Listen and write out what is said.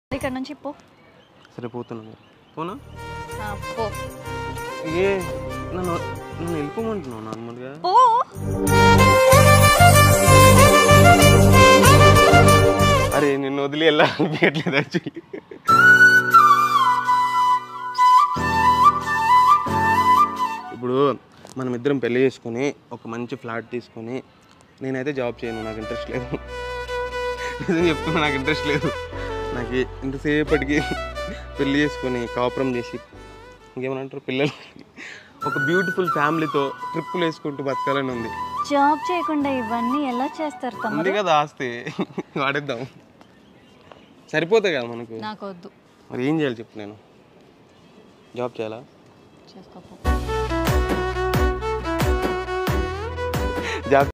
ఇక్కడ నుంచి పో సరే పోతున్నాను పోనా ఆ, పో ఏ నన్ను నన్ను వెళ్ళిపోమంటున్నావు నార్మల్గా పో అరే నిన్ను వదిలి వెళ్ళాలనిపించట్లేదు యాక్చువల్లీ ఇప్పుడు మనం ఇద్దరం పెళ్లి చేసుకొని ఒక మంచి ఫ్లాట్ తీసుకొని నేనైతే జాబ్ చేయను నాకు ఇంట్రెస్ట్ లేదు నిజం చెప్తున్నా నాకు ఇంట్రెస్ట్ లేదు నాకు ఇంతసేపటికి పెళ్లి చేసుకొని కాపురం చేసి ఇంకేమనంటారు పిల్లలు ఒక బ్యూటిఫుల్ ఫ్యామిలీతో ట్రిప్పులు వేసుకుంటూ బతకాలని ఉంది జాబ్ చేయకుండా ఇవన్నీ ఎలా చేస్తారు ఉంది తమ్ముడు కదా ఆస్తి వాడేద్దాం సరిపోతాయి కదా మనకు నాకు వద్దు మరి ఏం చేయాలి చెప్పు నేను జాబ్ చేయాలా చేసుకోపో